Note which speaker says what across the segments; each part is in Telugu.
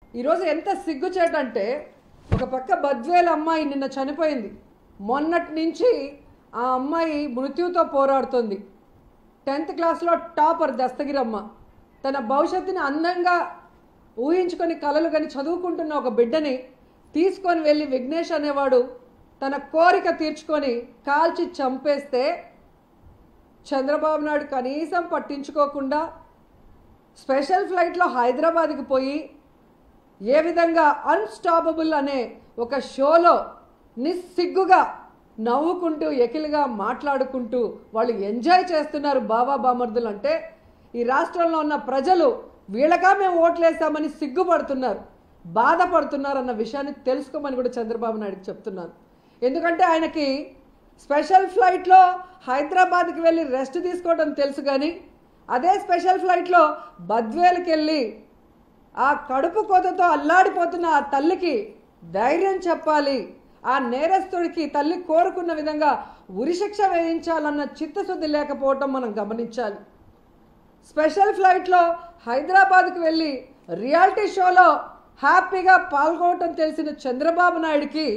Speaker 1: ఈరోజు ఎంత సిగ్గుచేటంటే ఒక పక్క బద్వేల అమ్మాయి నిన్న చనిపోయింది మొన్నటి నుంచి ఆ అమ్మాయి మృత్యుతో పోరాడుతుంది టెన్త్ క్లాస్లో టాపర్ దస్తగిరమ్మ తన భవిష్యత్తుని అందంగా ఊహించుకొని కలలు కానీ చదువుకుంటున్న ఒక బిడ్డని తీసుకొని వెళ్ళి విఘ్నేష్ అనేవాడు తన కోరిక తీర్చుకొని కాల్చి చంపేస్తే చంద్రబాబు నాయుడు కనీసం పట్టించుకోకుండా స్పెషల్ ఫ్లైట్లో హైదరాబాద్కి పోయి ఏ విధంగా అన్స్టాపబుల్ అనే ఒక షోలో నిస్సిగ్గుగా నవ్వుకుంటూ ఎకిలిగా మాట్లాడుకుంటూ వాళ్ళు ఎంజాయ్ చేస్తున్నారు బాబా బామర్దులు అంటే ఈ రాష్ట్రంలో ఉన్న ప్రజలు వీళ్ళగా మేము ఓట్లేసామని సిగ్గుపడుతున్నారు బాధపడుతున్నారు అన్న విషయాన్ని తెలుసుకోమని కూడా చంద్రబాబు నాయుడుకి చెప్తున్నాను ఎందుకంటే ఆయనకి స్పెషల్ ఫ్లైట్లో హైదరాబాద్కి వెళ్ళి రెస్ట్ తీసుకోవడం తెలుసు కానీ అదే స్పెషల్ ఫ్లైట్లో బద్వేలుకి వెళ్ళి ఆ కడుపు కోతతో అల్లాడిపోతున్న ఆ తల్లికి ధైర్యం చెప్పాలి ఆ నేరస్తుడికి తల్లి కోరుకున్న విధంగా ఉరిశిక్ష వేయించాలన్న చిత్తశుద్ధి లేకపోవటం మనం గమనించాలి స్పెషల్ ఫ్లైట్లో హైదరాబాద్కి వెళ్ళి రియాలిటీ షోలో హ్యాపీగా పాల్గొనటం తెలిసిన చంద్రబాబు నాయుడికి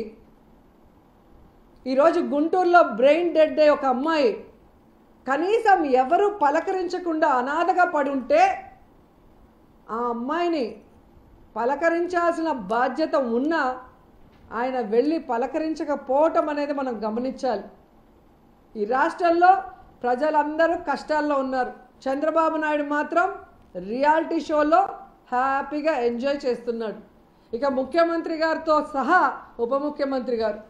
Speaker 1: ఈరోజు గుంటూరులో బ్రెయిన్ డెడ్ డే ఒక అమ్మాయి కనీసం ఎవరు పలకరించకుండా అనాథగా పడి ఉంటే ఆ అమ్మాయిని పలకరించాల్సిన బాధ్యత ఉన్నా ఆయన వెళ్ళి పలకరించకపోవటం అనేది మనం గమనించాలి ఈ రాష్ట్రంలో ప్రజలందరూ కష్టాల్లో ఉన్నారు చంద్రబాబు నాయుడు మాత్రం రియాలిటీ షోలో హ్యాపీగా ఎంజాయ్ చేస్తున్నాడు ఇక ముఖ్యమంత్రి గారితో సహా ఉప ముఖ్యమంత్రి గారు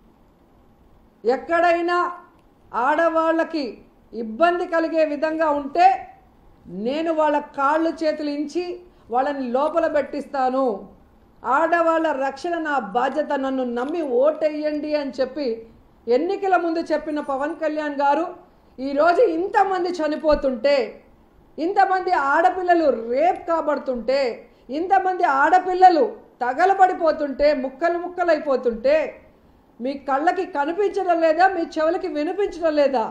Speaker 1: ఎక్కడైనా ఆడవాళ్ళకి ఇబ్బంది కలిగే విధంగా ఉంటే నేను వాళ్ళ కాళ్ళు చేతులు ఇంచి వాళ్ళని లోపల పెట్టిస్తాను ఆడవాళ్ళ రక్షణ నా బాధ్యత నన్ను నమ్మి ఓటెయ్యండి అని చెప్పి ఎన్నికల ముందు చెప్పిన పవన్ కళ్యాణ్ గారు ఈరోజు ఇంతమంది చనిపోతుంటే ఇంతమంది ఆడపిల్లలు రేప్ కాబడుతుంటే ఇంతమంది ఆడపిల్లలు తగలబడిపోతుంటే ముక్కలు ముక్కలైపోతుంటే మీ కళ్ళకి కనిపించడం లేదా మీ చెవులకి వినిపించడం లేదా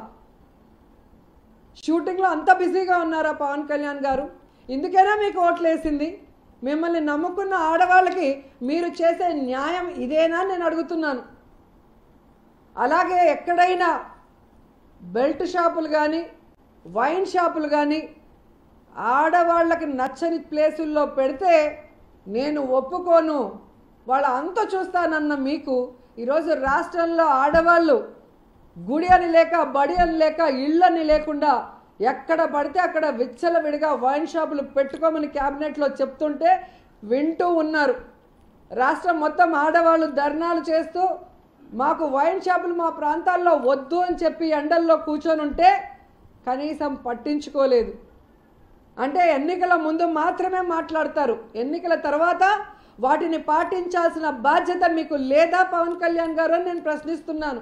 Speaker 1: షూటింగ్లో అంత బిజీగా ఉన్నారా పవన్ కళ్యాణ్ గారు ఇందుకైనా మీకు ఓట్లేసింది మిమ్మల్ని నమ్ముకున్న ఆడవాళ్ళకి మీరు చేసే న్యాయం ఇదేనా నేను అడుగుతున్నాను అలాగే ఎక్కడైనా బెల్ట్ షాపులు కానీ వైన్ షాపులు కానీ ఆడవాళ్ళకి నచ్చని ప్లేసుల్లో పెడితే నేను ఒప్పుకోను వాళ్ళ అంత చూస్తానన్న మీకు ఈరోజు రాష్ట్రంలో ఆడవాళ్ళు గుడి అని లేక బడి అని లేక ఇళ్ళని లేకుండా ఎక్కడ పడితే అక్కడ విచ్చలవిడిగా వైన్ షాపులు పెట్టుకోమని క్యాబినెట్లో చెప్తుంటే వింటూ ఉన్నారు రాష్ట్రం మొత్తం ఆడవాళ్ళు ధర్నాలు చేస్తూ మాకు వైన్ షాపులు మా ప్రాంతాల్లో వద్దు అని చెప్పి ఎండల్లో కూర్చొని ఉంటే కనీసం పట్టించుకోలేదు అంటే ఎన్నికల ముందు మాత్రమే మాట్లాడతారు ఎన్నికల తర్వాత వాటిని పాటించాల్సిన బాధ్యత మీకు లేదా పవన్ కళ్యాణ్ గారు అని నేను ప్రశ్నిస్తున్నాను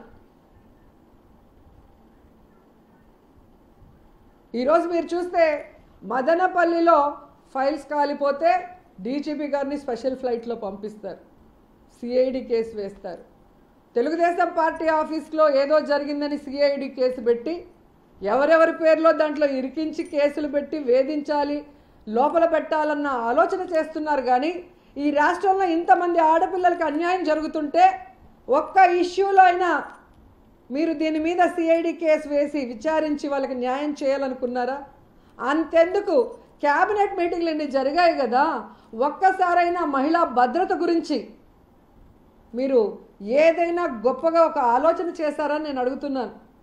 Speaker 1: ఈరోజు మీరు చూస్తే మదనపల్లిలో ఫైల్స్ కాలిపోతే డీజీపీ గారిని స్పెషల్ ఫ్లైట్లో పంపిస్తారు సిఐడి కేసు వేస్తారు తెలుగుదేశం పార్టీ ఆఫీస్లో ఏదో జరిగిందని సిఐడి కేసు పెట్టి ఎవరెవరి పేర్లో దాంట్లో ఇరికించి కేసులు పెట్టి వేధించాలి లోపల పెట్టాలన్న ఆలోచన చేస్తున్నారు కానీ ఈ రాష్ట్రంలో ఇంతమంది ఆడపిల్లలకి అన్యాయం జరుగుతుంటే ఒక్క ఇష్యూలో అయినా మీరు దీని మీద సిఐడి కేసు వేసి విచారించి వాళ్ళకి న్యాయం చేయాలనుకున్నారా అంతెందుకు క్యాబినెట్ మీటింగ్లు ఇన్ని జరిగాయి కదా ఒక్కసారైనా మహిళా భద్రత గురించి మీరు ఏదైనా గొప్పగా ఒక ఆలోచన చేశారని నేను అడుగుతున్నాను